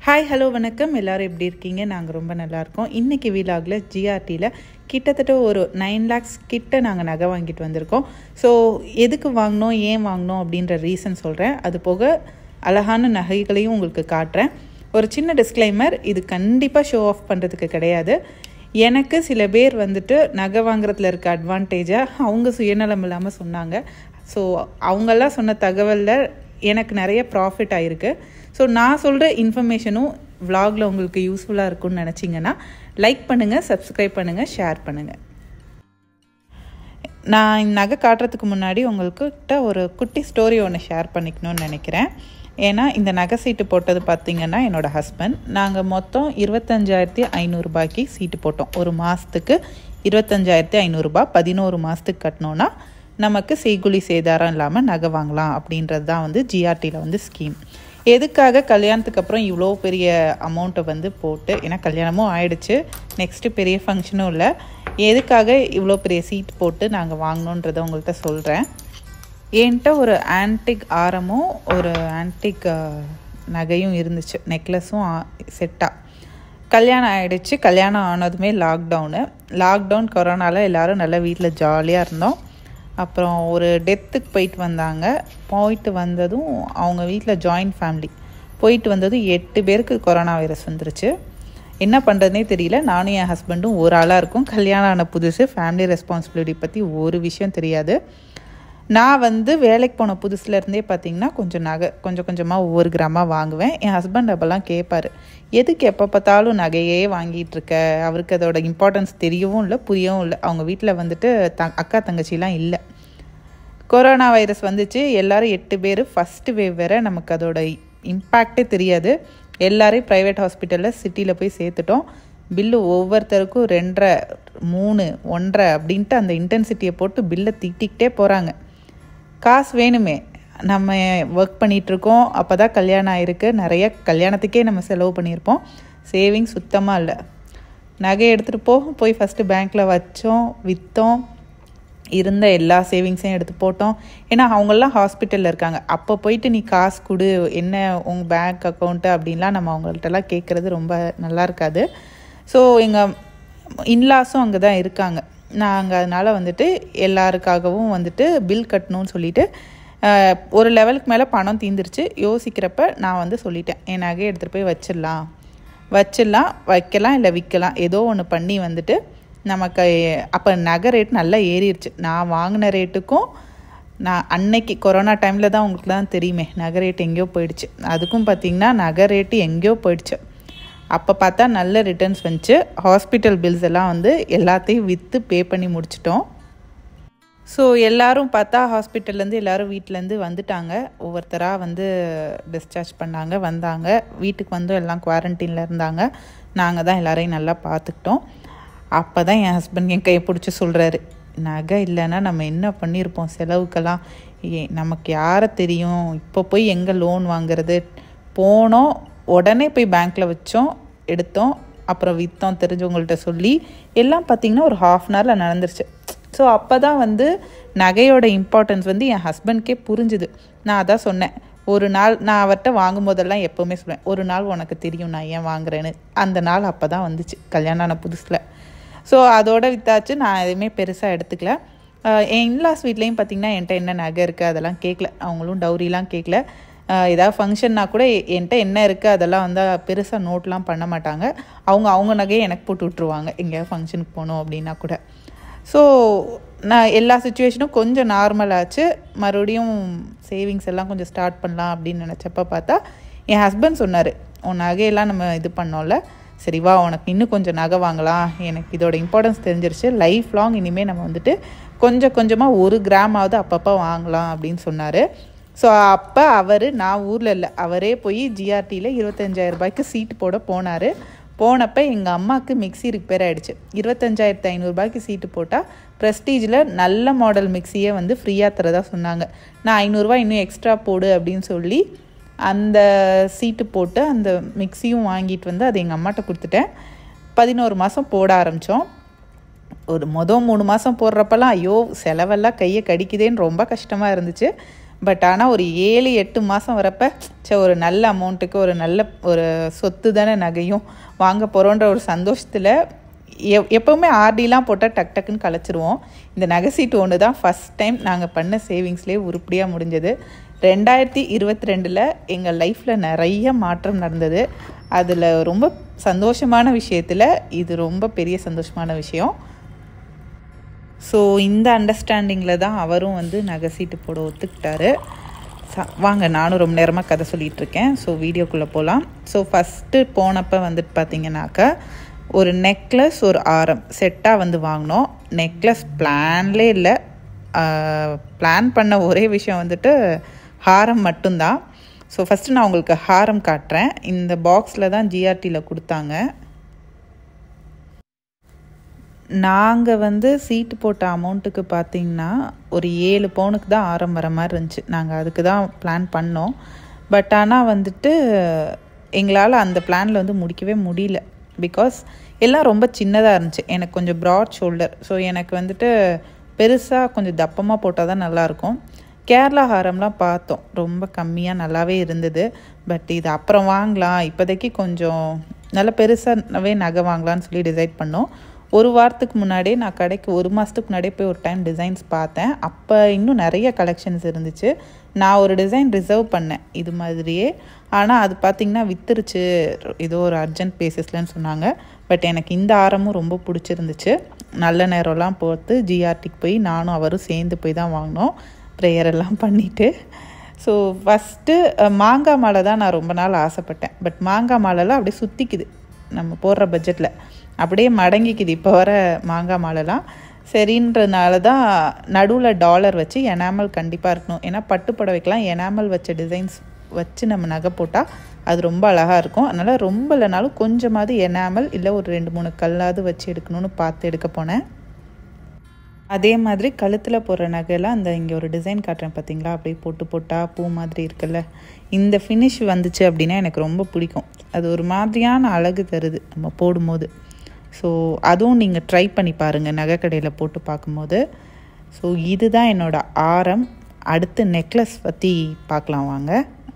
hi hello வணக்கம் எல்லோரும் எப்படி இருக்கீங்க நாங்கள் ரொம்ப நல்லா இருக்கோம் இன்றைக்கி வீலாகில் ஜிஆர்டியில் கிட்டத்தட்ட ஒரு நைன் லேக்ஸ் கிட்ட நாங்கள் நகை வாங்கிட்டு வந்திருக்கோம் ஸோ எதுக்கு வாங்கினோம் ஏன் வாங்கினோம் அப்படின்ற ரீசன் சொல்கிறேன் அது போக அழகான நகைகளையும் உங்களுக்கு காட்டுறேன் ஒரு சின்ன டிஸ்க்ளைமர் இது கண்டிப்பாக ஷோ ஆஃப் பண்ணுறதுக்கு கிடையாது எனக்கு சில பேர் வந்துட்டு நகை வாங்குறதுல இருக்க அட்வான்டேஜை அவங்க சுயநலம் இல்லாமல் சொன்னாங்க ஸோ அவங்கெல்லாம் சொன்ன தகவலில் எனக்கு நிறைய ப்ராஃபிட் ஆகிருக்கு ஸோ நான் சொல்கிற இன்ஃபர்மேஷனும் விலாகில் உங்களுக்கு யூஸ்ஃபுல்லாக இருக்கும்னு நினச்சிங்கன்னா லைக் பண்ணுங்கள் சப்ஸ்கிரைப் பண்ணுங்கள் ஷேர் பண்ணுங்கள் நான் இந்த நகை காட்டுறதுக்கு முன்னாடி உங்கள்கிட்ட ஒரு குட்டி ஸ்டோரி ஒன்று ஷேர் பண்ணிக்கணும்னு நினைக்கிறேன் ஏன்னா இந்த நகை சீட்டு போட்டது பார்த்திங்கன்னா என்னோடய ஹஸ்பண்ட் நாங்கள் மொத்தம் இருபத்தஞ்சாயிரத்தி ஐநூறுரூபாய்க்கு சீட்டு போட்டோம் ஒரு மாதத்துக்கு இருபத்தஞ்சாயிரத்தி ஐநூறுரூபா பதினோரு மாதத்துக்கு கட்டினோன்னா நமக்கு செய்குலி சேதாரம் இல்லாமல் நகை வாங்கலாம் அப்படின்றது தான் வந்து ஜிஆர்டியில் வந்து ஸ்கீம் எதுக்காக கல்யாணத்துக்கு அப்புறம் இவ்வளோ பெரிய அமௌண்ட்டை வந்து போட்டு ஏன்னா கல்யாணமும் ஆயிடுச்சு நெக்ஸ்ட்டு பெரிய ஃபங்க்ஷனும் இல்லை எதுக்காக இவ்வளோ பெரிய சீட் போட்டு நாங்கள் வாங்கினோன்றதை உங்கள்கிட்ட சொல்கிறேன் என்கிட்ட ஒரு ஆன்டிக் ஆரமும் ஒரு ஆன்டிக் நகையும் இருந்துச்சு நெக்லஸும் செட்டாக கல்யாணம் ஆகிடுச்சு கல்யாணம் ஆனதுமே லாக்டவுனு லாக்டவுன் கொரோனாவில் எல்லோரும் நல்லா வீட்டில் ஜாலியாக இருந்தோம் அப்புறம் ஒரு டெத்துக்கு போயிட்டு வந்தாங்க போயிட்டு வந்ததும் அவங்க வீட்டில் ஜாயிண்ட் ஃபேமிலி போயிட்டு வந்ததும் எட்டு பேருக்கு கொரோனா வைரஸ் வந்துருச்சு என்ன பண்ணுறதுனே தெரியல நானும் என் ஹஸ்பண்டும் ஒரு ஆளாக இருக்கும் கல்யாணம் ஆன புதுசு ஃபேமிலி ரெஸ்பான்சிபிலிட்டி பற்றி ஒரு விஷயம் தெரியாது நான் வந்து வேலைக்கு போன புதுசுலேருந்தே பார்த்தீங்கன்னா கொஞ்சம் நகை கொஞ்சம் கொஞ்சமாக ஒவ்வொரு கிராமாக வாங்குவேன் என் ஹஸ்பண்ட் அப்போல்லாம் கேட்பார் எதுக்கு எப்போ பார்த்தாலும் நகையே வாங்கிட்டு இருக்க அவருக்கு அதோட இம்பார்ட்டன்ஸ் தெரியவும் இல்லை புரியவும் இல்லை அவங்க வீட்டில் வந்துட்டு த அக்கா தங்கச்சிலாம் இல்லை கொரோனா வைரஸ் வந்துச்சு எல்லோரும் எட்டு பேர் ஃபஸ்ட்டு வேவ் வேற நமக்கு அதோட இம்பேக்டே தெரியாது எல்லாரையும் ப்ரைவேட் ஹாஸ்பிட்டலில் சிட்டியில் போய் சேர்த்துட்டோம் பில்லு ஒவ்வொருத்தருக்கும் ரெண்டரை மூணு ஒன்றரை அப்படின்ட்டு அந்த இன்டென்சிட்டியை போட்டு பில்லை தீட்டிக்கிட்டே போகிறாங்க காசு வேணுமே நம்ம ஒர்க் பண்ணிகிட்ருக்கோம் அப்போ தான் கல்யாணம் ஆகிருக்கு நிறைய கல்யாணத்துக்கே நம்ம செலவு பண்ணியிருப்போம் சேவிங் சுத்தமாக இல்லை நகை எடுத்துகிட்டு போ போய் ஃபஸ்ட்டு பேங்க்கில் வச்சோம் விற்றோம் இருந்த எல்லா சேவிங்ஸையும் எடுத்து போட்டோம் ஏன்னா அவங்கெல்லாம் ஹாஸ்பிட்டலில் இருக்காங்க அப்போ போயிட்டு நீ காசு கொடு என்ன உங்கள் பேங்க் அக்கௌண்ட்டு அப்படின்லாம் நம்ம அவங்கள்ட்டலாம் கேட்குறது ரொம்ப நல்லா இருக்காது ஸோ எங்கள் இன்லாஸும் அங்கே தான் இருக்காங்க நாங்கள் அதனால் வந்துட்டு எல்லாருக்காகவும் வந்துட்டு பில் கட்டணும்னு சொல்லிட்டு ஒரு லெவலுக்கு மேலே பணம் தீந்துருச்சு யோசிக்கிறப்ப நான் வந்து சொல்லிட்டேன் என் நகையை எடுத்துகிட்டு போய் வச்சிடலாம் வச்சிடலாம் வைக்கலாம் இல்லை விற்கலாம் ஏதோ ஒன்று பண்ணி வந்துட்டு நமக்கு அப்போ நகை ரேட் நல்லா ஏறிடுச்சு நான் வாங்கின ரேட்டுக்கும் நான் அன்னைக்கு கொரோனா டைமில் தான் உங்களுக்கு தான் தெரியுமே நகை ரேட் எங்கேயோ போயிடுச்சு அதுக்கும் பார்த்திங்கன்னா நகை ரேட்டு எங்கேயோ போயிடுச்சு அப்போ பார்த்தா நல்ல ரிட்டர்ன்ஸ் வந்துச்சு ஹாஸ்பிட்டல் பில்ஸ் எல்லாம் வந்து எல்லாத்தையும் விற்று பே பண்ணி முடிச்சிட்டோம் ஸோ எல்லோரும் பார்த்தா ஹாஸ்பிட்டல்லேருந்து எல்லோரும் வீட்டிலேருந்து வந்துட்டாங்க ஒவ்வொருத்தராக வந்து டிஸ்சார்ஜ் பண்ணாங்க வந்தாங்க வீட்டுக்கு வந்தும் எல்லாம் குவாரண்டைனில் இருந்தாங்க நாங்கள் தான் எல்லோரையும் நல்லா பார்த்துக்கிட்டோம் அப்போ தான் என் ஹஸ்பண்ட் என் கையை பிடிச்சி சொல்கிறாரு நகை இல்லைன்னா நம்ம என்ன பண்ணியிருப்போம் செலவுக்கெல்லாம் ஏ நமக்கு யாரை தெரியும் இப்போ போய் எங்கே லோன் வாங்குறது போனோம் உடனே போய் பேங்க்கில் வச்சோம் எடுத்தோம் அப்புறம் விற்றோம் தெரிஞ்சவங்கள்ட்ட சொல்லி எல்லாம் பார்த்திங்கன்னா ஒரு ஹாஃப் அன் ஹவரில் நடந்துருச்சு ஸோ அப்போ தான் வந்து நகையோட இம்பார்ட்டன்ஸ் வந்து என் ஹஸ்பண்ட்கே புரிஞ்சுது நான் அதான் சொன்னேன் ஒரு நாள் நான் அவர்கிட்ட வாங்கும் போதெல்லாம் எப்போவுமே சொல்லுவேன் ஒரு நாள் உனக்கு தெரியும் நான் ஏன் வாங்குறேன்னு அந்த நாள் அப்போ தான் வந்துச்சு கல்யாணம் ஆன புதுசில் ஸோ அதோட வித்தாச்சு நான் எதுவுமே பெருசாக எடுத்துக்கல என் இன்லாஸ் வீட்லேயும் பார்த்திங்கன்னா என்கிட்ட என்ன நகை இருக்குது அதெல்லாம் கேட்கல அவங்களும் டவுரிலாம் கேட்கல ஏதாவது ஃபங்க்ஷன்னா கூட என்கிட்ட என்ன இருக்குது அதெல்லாம் வந்து பெருசாக நோட்லாம் பண்ண மாட்டாங்க அவங்க அவங்க நகையை எனக்கு போட்டு விட்ருவாங்க எங்கேயாவது ஃபங்க்ஷனுக்கு போகணும் அப்படின்னா கூட ஸோ நான் எல்லா சுச்சுவேஷனும் கொஞ்சம் நார்மல் ஆச்சு மறுபடியும் சேவிங்ஸ் எல்லாம் கொஞ்சம் ஸ்டார்ட் பண்ணலாம் அப்படின்னு நினச்சப்ப பார்த்தா என் ஹஸ்பண்ட் சொன்னார் உன் நகையெல்லாம் நம்ம இது பண்ணோம்ல சரி வா உனக்கு இன்னும் கொஞ்சம் நகை வாங்கலாம் எனக்கு இதோட இம்பார்ட்டன்ஸ் தெரிஞ்சிருச்சு லைஃப் லாங் இனிமேல் நம்ம வந்துட்டு கொஞ்சம் கொஞ்சமாக ஒரு கிராமாவது அப்பப்போ வாங்கலாம் அப்படின்னு சொன்னார் ஸோ அப்போ அவர் நான் ஊரில் இல்லை அவரே போய் ஜிஆர்டியில் இருபத்தஞ்சாயிரம் ரூபாய்க்கு சீட்டு போட போனார் போனப்போ எங்கள் அம்மாவுக்கு மிக்சி ரிப்பேர் ஆகிடுச்சு இருபத்தஞ்சாயிரத்து ஐநூறுரூபாய்க்கு சீட்டு போட்டால் ப்ரெஸ்டீஜில் நல்ல மாடல் மிக்சியே வந்து ஃப்ரீயாக தரதா சொன்னாங்க நான் ஐநூறுரூவா இன்னும் எக்ஸ்ட்ரா போடு அப்படின்னு சொல்லி அந்த சீட்டு போட்டு அந்த மிக்சியும் வாங்கிட்டு வந்து அதை எங்கள் அம்மாட்ட கொடுத்துட்டேன் பதினோரு மாதம் போட ஆரம்பித்தோம் ஒரு மொதல் மூணு மாதம் போடுறப்பெல்லாம் ஐயோ செலவெல்லாம் கையை கடிக்குதேன்னு ரொம்ப கஷ்டமாக இருந்துச்சு பட் ஆனால் ஒரு ஏழு எட்டு மாதம் வரப்ப சே ஒரு நல்ல அமௌண்ட்டுக்கு ஒரு நல்ல ஒரு சொத்து தானே நகையும் வாங்க போகிறோன்ற ஒரு சந்தோஷத்தில் எப் எப்போவுமே ஆர்டிலாம் போட்டால் டக் டக்குன்னு கலைச்சிருவோம் இந்த நகை சீட்டு ஒன்று தான் ஃபஸ்ட் டைம் நாங்கள் பண்ண சேவிங்ஸ்லேயே உருப்படியாக முடிஞ்சது ரெண்டாயிரத்தி இருபத்தி ரெண்டில் எங்கள் லைஃப்பில் நிறைய மாற்றம் நடந்தது அதில் ரொம்ப சந்தோஷமான விஷயத்தில் இது ரொம்ப பெரிய சந்தோஷமான விஷயம் ஸோ இந்த அண்டர்ஸ்டாண்டிங்கில் தான் அவரும் வந்து நகை சீட்டு போட ஒத்துக்கிட்டாரு ச- வாங்க நானும் ரொம்ப நேரமாக கதை சொல்லிட்டு இருக்கேன் ஸோ வீடியோக்குள்ளே போகலாம் ஸோ ஃபஸ்ட்டு போனப்போ வந்துட்டு பார்த்தீங்கன்னாக்கா ஒரு நெக்லஸ் ஒரு ஆரம் செட்டாக வந்து வாங்கினோம் நெக்லஸ் பிளான்லே இல்லை பிளான் பண்ண ஒரே விஷயம் வந்துட்டு ஹாரம் மட்டும்தான் ஸோ ஃபஸ்ட்டு நான் உங்களுக்கு ஹாரம் காட்டுறேன் இந்த பாக்ஸில் தான் ஜிஆர்டியில் கொடுத்தாங்க நாங்கள் வந்து சீட்டு போட்ட அமௌண்ட்டுக்கு பார்த்தீங்கன்னா ஒரு ஏழு பவுனுக்கு தான் ஆரம் வர மாதிரி இருந்துச்சு நாங்கள் அதுக்கு தான் பிளான் பண்ணோம் பட் ஆனால் வந்துட்டு எங்களால் அந்த பிளானில் வந்து முடிக்கவே முடியல பிகாஸ் எல்லாம் ரொம்ப சின்னதாக இருந்துச்சு எனக்கு கொஞ்சம் ப்ராட் ஷோல்டர் ஸோ எனக்கு வந்துட்டு பெருசாக கொஞ்சம் தப்பமாக போட்டால் தான் நல்லாயிருக்கும் கேரளா ஹாரம்லாம் பார்த்தோம் ரொம்ப கம்மியாக நல்லாவே இருந்தது பட் இது அப்புறம் வாங்கலாம் இப்போதைக்கு கொஞ்சம் நல்ல பெருசாகவே நகை வாங்கலாம்னு சொல்லி டிசைட் பண்ணோம் ஒரு வாரத்துக்கு முன்னாடியே நான் கடைக்கு ஒரு மாதத்துக்கு முன்னாடியே போய் ஒரு டைம் டிசைன்ஸ் பார்த்தேன் அப்போ இன்னும் நிறைய கலெக்ஷன்ஸ் இருந்துச்சு நான் ஒரு டிசைன் ரிசர்வ் பண்ணேன் இது மாதிரியே ஆனால் அது பார்த்திங்கன்னா வித்துருச்சு ஏதோ ஒரு அர்ஜென்ட் பேசிஸ்லன்னு சொன்னாங்க பட் எனக்கு இந்த ஆரமும் ரொம்ப பிடிச்சிருந்துச்சு நல்ல நேரம்லாம் பார்த்து ஜிஆர்டிக்கு போய் நானும் அவரும் சேர்ந்து போய் தான் வாங்கினோம் ப்ரேயர் எல்லாம் பண்ணிவிட்டு ஸோ ஃபஸ்ட்டு மாங்காய் மாலை தான் நான் ரொம்ப நாள் ஆசைப்பட்டேன் பட் மாங்காய் மாலைலாம் அப்படியே சுற்றிக்குது நம்ம போடுற பட்ஜெட்டில் அப்படியே மடங்கிக்குது இப்போ வர மாங்காய் மாலைலாம் சரின்றதுனால தான் நடுவில் டாலர் வச்சு எனாமல் கண்டிப்பாக இருக்கணும் ஏன்னா பட்டு புடவைக்கெலாம் எனாமல் வச்ச டிசைன்ஸ் வச்சு நம்ம நகை போட்டால் அது ரொம்ப அழகாக இருக்கும் அதனால் ரொம்ப இல்லைனாலும் கொஞ்சமாவது எனாமல் இல்லை ஒரு ரெண்டு மூணு கல்லாவது வச்சு எடுக்கணும்னு பார்த்து எடுக்க போனேன் அதே மாதிரி கழுத்தில் போடுற நகையெல்லாம் அந்த இங்கே ஒரு டிசைன் காட்டுறேன் பார்த்தீங்களா அப்படியே போட்டு போட்டால் பூ மாதிரி இருக்குல்ல இந்த ஃபினிஷ் வந்துச்சு அப்படின்னா எனக்கு ரொம்ப பிடிக்கும் அது ஒரு மாதிரியான அழகு தருது நம்ம போடும்போது ஸோ அதுவும் நீங்கள் ட்ரை பண்ணி பாருங்கள் நகை கடையில் போட்டு பார்க்கும்போது ஸோ இதுதான் என்னோட ஆரம் அடுத்து நெக்லஸ் பற்றி பார்க்கலாம் வாங்க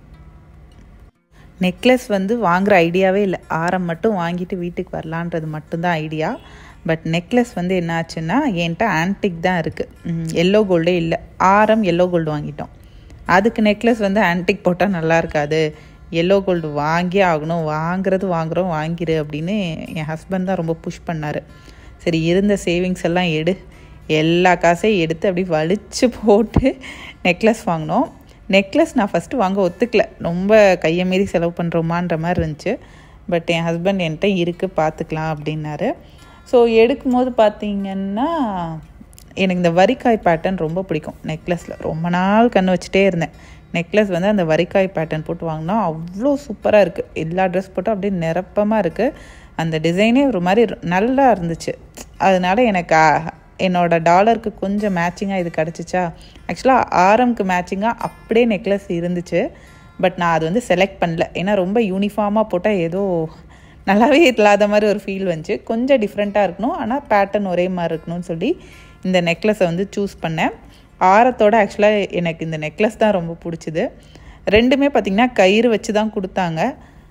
நெக்லஸ் வந்து வாங்குற ஐடியாவே இல்லை ஆரம் மட்டும் வாங்கிட்டு வீட்டுக்கு வரலான்றது மட்டும்தான் ஐடியா பட் நெக்லஸ் வந்து என்ன ஆச்சுன்னா என்கிட்ட ஆன்டிக் தான் இருக்குது எல்லோ கோல்டே இல்லை ஆரம் எல்லோ கோல்டு வாங்கிட்டோம் அதுக்கு நெக்லஸ் வந்து ஆன்டிக் போட்டால் நல்லா இருக்காது எல்லோ கோல்டு வாங்கியே ஆகணும் வாங்குறது வாங்குகிறோம் வாங்கிரு அப்படின்னு என் ஹஸ்பண்ட் தான் ரொம்ப புஷ் பண்ணார் சரி இருந்த சேவிங்ஸ் எல்லாம் எடு எல்லா காசையும் எடுத்து அப்படி வலிச்சு போட்டு நெக்லஸ் வாங்கினோம் நெக்லஸ் நான் ஃபஸ்ட்டு வாங்க ஒத்துக்கல ரொம்ப கையை மீறி செலவு பண்ணுறோமான்ற மாதிரி இருந்துச்சு பட் என் ஹஸ்பண்ட் என்கிட்ட இருக்குது பார்த்துக்கலாம் அப்படின்னாரு ஸோ எடுக்கும்போது பார்த்தீங்கன்னா எனக்கு இந்த வரிக்காய் பேட்டர்ன் ரொம்ப பிடிக்கும் நெக்லஸில் ரொம்ப நாள் கண்ணு வச்சுட்டே இருந்தேன் நெக்லஸ் வந்து அந்த வரிக்காய் பேட்டர்ன் போட்டு வாங்கினா அவ்வளோ சூப்பராக இருக்குது எல்லா ட்ரெஸ் போட்டும் அப்படியே நிரப்பமாக இருக்குது அந்த டிசைனே ஒரு மாதிரி நல்லா இருந்துச்சு அதனால எனக்கு அ- என்னோட டாலருக்கு கொஞ்சம் மேட்சிங்காக இது கிடச்சிச்சா ஆக்சுவலாக ஆரம்க்கு மேட்சிங்காக அப்படியே நெக்லஸ் இருந்துச்சு பட் நான் அது வந்து செலக்ட் பண்ணல ஏன்னா ரொம்ப யூனிஃபார்மாக போட்டால் ஏதோ நல்லாவே இல்லாத மாதிரி ஒரு ஃபீல் வந்துச்சு கொஞ்சம் டிஃப்ரெண்ட்டாக இருக்கணும் ஆனால் பேட்டர்ன் ஒரே மாதிரி இருக்கணும்னு சொல்லி இந்த நெக்லஸை வந்து சூஸ் பண்ணேன் ஆரத்தோட ஆக்சுவலாக எனக்கு இந்த நெக்லஸ் தான் ரொம்ப பிடிச்சிது ரெண்டுமே பார்த்திங்கன்னா கயிறு வச்சு தான் கொடுத்தாங்க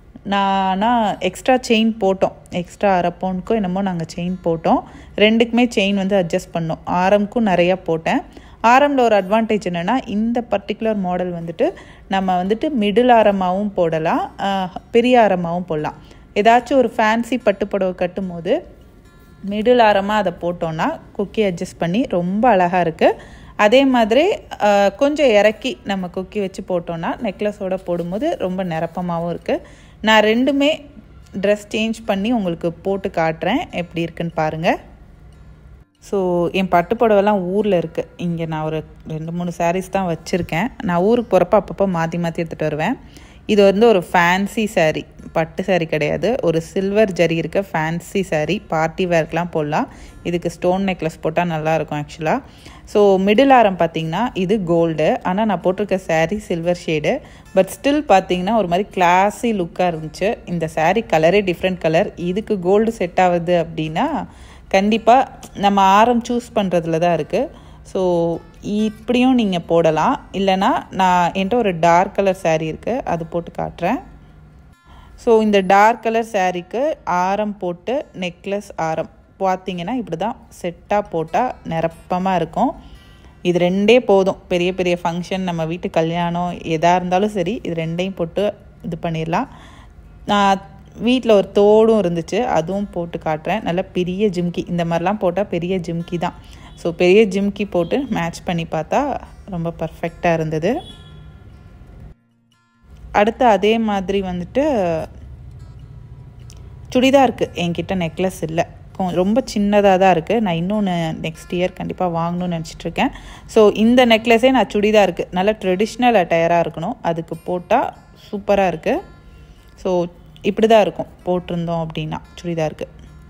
நானா எக்ஸ்ட்ரா செயின் போட்டோம் எக்ஸ்ட்ரா அரை பவுனுக்கோ என்னமோ நாங்கள் செயின் போட்டோம் ரெண்டுக்குமே செயின் வந்து அட்ஜஸ்ட் பண்ணோம் ஆரம்க்கும் நிறையா போட்டேன் ஆரமில் ஒரு அட்வான்டேஜ் என்னென்னா இந்த பர்டிகுலர் மாடல் வந்துட்டு நம்ம வந்துட்டு மிடில் ஆரமாகவும் போடலாம் ஆஹ், பெரிய ஆரமாகவும் போடலாம் ஏதாச்சும் ஒரு ஃபேன்சி பட்டுப்புடவை கட்டும் போது மிடில் ஆரமாக அதை போட்டோன்னா குக்கி அட்ஜஸ்ட் பண்ணி ரொம்ப அழகாக இருக்குது அதே மாதிரி ஆஹ், கொஞ்சம் இறக்கி நம்ம குக்கி வச்சு போட்டோன்னா நெக்லஸோட போடும்போது ரொம்ப நிரப்பமாகவும் இருக்குது நான் ரெண்டுமே ட்ரெஸ் சேஞ்ச் பண்ணி உங்களுக்கு போட்டு காட்டுறேன் எப்படி இருக்குன்னு பாருங்கள் ஸோ என் பட்டு புடவைலாம் ஊரில் இருக்குது இங்கே நான் ஒரு ரெண்டு மூணு sarees தான் வச்சுருக்கேன் நான் ஊருக்கு போகிறப்ப அப்பப்போ மாற்றி மாற்றி எடுத்துகிட்டு வருவேன் இது வந்து ஒரு ஃபேன்சி saree பட்டு saree கிடையாது ஒரு சில்வர் ஜரி இருக்க ஃபேன்சி saree பார்ட்டி வேர்க்கெலாம் போடலாம் இதுக்கு ஸ்டோன் நெக்லஸ் போட்டால் நல்லாயிருக்கும் ஆக்சுவலாக ஸோ மிடில் ஆரம் பார்த்தீங்கன்னா இது கோல்டு ஆனால் நான் போட்டிருக்க saree silver shade but still பார்த்தீங்கன்னா ஒரு மாதிரி கிளாஸி லுக்காக இருந்துச்சு இந்த saree கலரே டிஃப்ரெண்ட் கலர் இதுக்கு கோல்டு செட் ஆகுது அப்படின்னா கண்டிப்பாக நம்ம ஆரம் சூஸ் பண்ணுறதுல தான் இருக்குது ஸோ இப்படியும் நீங்கள் போடலாம் இல்லைனா நான் என்கிட்ட ஒரு டார்க் கலர் saree இருக்குது அது போட்டு காட்டுறேன் ஸோ இந்த டார்க் கலர் சாரீக்கு ஆரம் போட்டு நெக்லஸ் ஆரம் பார்த்தீங்கன்னா இப்படி தான் செட்டாக போட்டால் நிரப்பமாக இருக்கும் இது ரெண்டே போதும் பெரிய பெரிய ஃபங்க்ஷன் நம்ம வீட்டு கல்யாணம் எதாக இருந்தாலும் சரி இது ரெண்டையும் போட்டு இது பண்ணிடலாம் நான் வீட்டில் ஒரு தோடும் இருந்துச்சு அதுவும் போட்டு காட்டுறேன் நல்ல பெரிய ஜிம்கி இந்த மாதிரிலாம் போட்டால் பெரிய ஜிம்கி தான் ஸோ பெரிய ஜிம்கி போட்டு மேட்ச் பண்ணி பார்த்தா ரொம்ப பர்ஃபெக்டாக இருந்தது அடுத்து அதே மாதிரி வந்துட்டு சுடிதாருக்கு என்கிட்ட நெக்லஸ் இல்லை கொ- ரொம்ப சின்னதாக தான் இருக்குது நான் இன்னொன்று நெக்ஸ்ட் இயர் கண்டிப்பாக வாங்கணும்னு நினச்சிட்ருக்கேன் ஸோ இந்த நெக்லஸே நான் சுடிதாருக்கு நல்ல ட்ரெடிஷ்னல் அட்டையராக இருக்கணும் அதுக்கு போட்டால் சூப்பராக இருக்குது ஸோ இப்படி தான் இருக்கும் போட்டிருந்தோம் அப்படின்னா சுடிதாருக்கு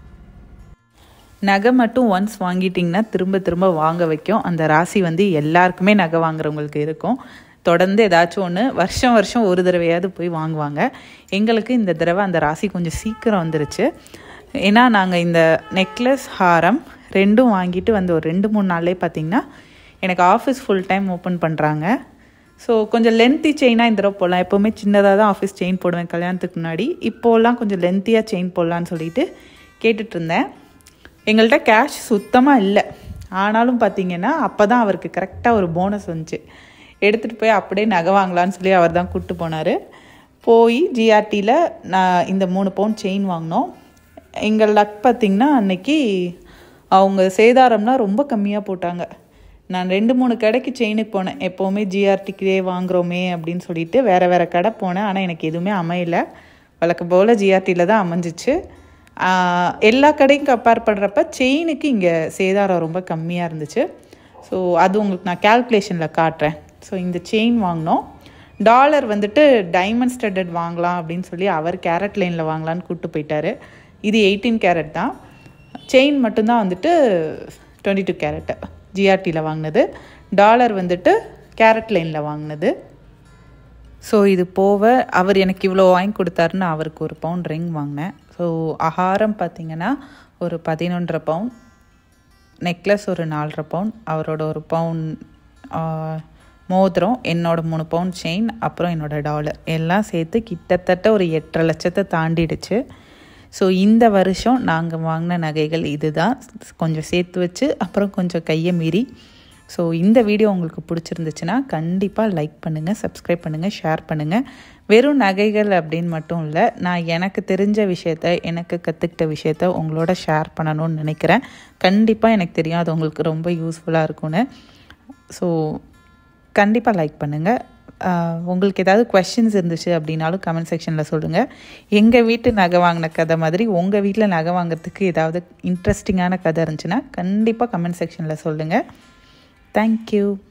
நகை மட்டும் ஒன்ஸ் வாங்கிட்டிங்கன்னா திரும்ப திரும்ப வாங்க வைக்கும் அந்த ராசி வந்து எல்லாருக்குமே நகை வாங்குறவங்களுக்கு இருக்கும் தொடர்ந்து ஏதாச்சும் ஒன்று வருஷம் வருஷம் ஒரு தடவையாவது போய் வாங்குவாங்க எங்களுக்கு இந்த தடவை அந்த ராசி கொஞ்சம் சீக்கிரம் வந்துருச்சு ஏன்னா நாங்கள் இந்த நெக்லஸ் ஹாரம் ரெண்டும் வாங்கிட்டு வந்து ஒரு ரெண்டு மூணு நாள்லேயே பார்த்தீங்கன்னா எனக்கு ஆஃபீஸ் ஃபுல் டைம் ஓப்பன் பண்ணுறாங்க ஸோ கொஞ்சம் லென்த்தி செயினாக இந்த தடவை போடலாம் எப்போவுமே சின்னதாக தான் ஆஃபீஸ் செயின் போடுவேன் கல்யாணத்துக்கு முன்னாடி இப்போலாம் கொஞ்சம் லென்த்தியாக செயின் போடலான்னு சொல்லிட்டு கேட்டுட்டு இருந்தேன் எங்கள்கிட்ட கேஷ் சுத்தமாக இல்லை ஆனாலும் பார்த்தீங்கன்னா அப்போ தான் அவருக்கு கரெக்டாக ஒரு போனஸ் வந்துச்சு எடுத்துகிட்டு போய் அப்படியே நகை வாங்கலான்னு சொல்லி அவர் தான் கூப்பிட்டு போனார் போய் ஜிஆர்டியில் நான் இந்த மூணு பவுன் செயின் வாங்கினோம் எங்கள் லக் பார்த்திங்கன்னா அன்னைக்கு அவங்க சேதாரம்னா ரொம்ப கம்மியாக போட்டாங்க நான் ரெண்டு மூணு கடைக்கு செயினுக்கு போனேன் எப்போவுமே ஜிஆர்டிக்கே வாங்குறோமே அப்படின்னு சொல்லிட்டு வேறு வேறு கடை போனேன் ஆனால் எனக்கு எதுவுமே அமையல வழக்கம் போல் ஜிஆர்டியில் தான் அமைஞ்சிச்சு ஆஹ் எல்லா கடையும் கம்பேர் பண்ணுறப்ப செயினுக்கு இங்கே சேதாரம் ரொம்ப கம்மியாக இருந்துச்சு ஸோ அது உங்களுக்கு நான் கால்குலேஷனில் காட்டுறேன் ஸோ இந்த செயின் வாங்கினோம் டாலர் வந்துட்டு டைமண்ட் ஸ்டட்டட் வாங்கலாம் அப்படின்னு சொல்லி அவர் கேரட் லைனில் வாங்கலான்னு கூப்பிட்டு போயிட்டாரு இது எயிட்டீன் கேரட் தான் செயின் மட்டும்தான் வந்துட்டு டுவெண்ட்டி டூ கேரட்டு ஜிஆர்டியில் வாங்கினது டாலர் வந்துட்டு கேரட் லைனில் வாங்கினது ஸோ இது போக அவர் எனக்கு இவ்வளோ வாங்கி கொடுத்தாருன்னு அவருக்கு ஒரு பவுன் ரிங் வாங்கினேன் ஸோ ஆகாரம் பார்த்தீங்கன்னா ஒரு பதினொன்றரை பவுன் நெக்லஸ் ஒரு நாலரை பவுன் அவரோட ஒரு பவுன் மோதிரம் என்னோட மூணு பவுன் செயின் அப்புறம் என்னோட டாலர் எல்லாம் சேர்த்து கிட்டத்தட்ட ஒரு எட்டரை லட்சத்தை தாண்டிடுச்சு ஸோ இந்த வருஷம் நாங்கள் வாங்கின நகைகள் இதுதான் கொஞ்சம் சேர்த்து வச்சு அப்புறம் கொஞ்சம் கையை மீறி ஸோ இந்த வீடியோ உங்களுக்கு பிடிச்சிருந்துச்சுன்னா கண்டிப்பாக லைக் பண்ணுங்கள் சப்ஸ்கிரைப் பண்ணுங்கள் ஷேர் பண்ணுங்கள் வெறும் நகைகள் அப்படின்னு மட்டும் இல்லை நான் எனக்கு தெரிஞ்ச விஷயத்த எனக்கு கற்றுக்கிட்ட விஷயத்த உங்களோட ஷேர் பண்ணணும்னு நினைக்கிறேன் கண்டிப்பாக எனக்கு தெரியும் அது உங்களுக்கு ரொம்ப யூஸ்ஃபுல்லாக இருக்கும்னு ஸோ கண்டிப்பாக லைக் பண்ணுங்கள் ஆஹ் உங்களுக்கு ஏதாவது கொஷின்ஸ் இருந்துச்சு அப்படின்னாலும் கமெண்ட் செக்ஷனில் சொல்லுங்கள் எங்கள் வீட்டு நகை வாங்கின கதை மாதிரி உங்கள் வீட்டில் நகை வாங்குறதுக்கு ஏதாவது இன்ட்ரெஸ்டிங்கான கதை இருந்துச்சுன்னா கண்டிப்பாக கமெண்ட் செக்ஷனில் சொல்லுங்கள் தேங்க்யூ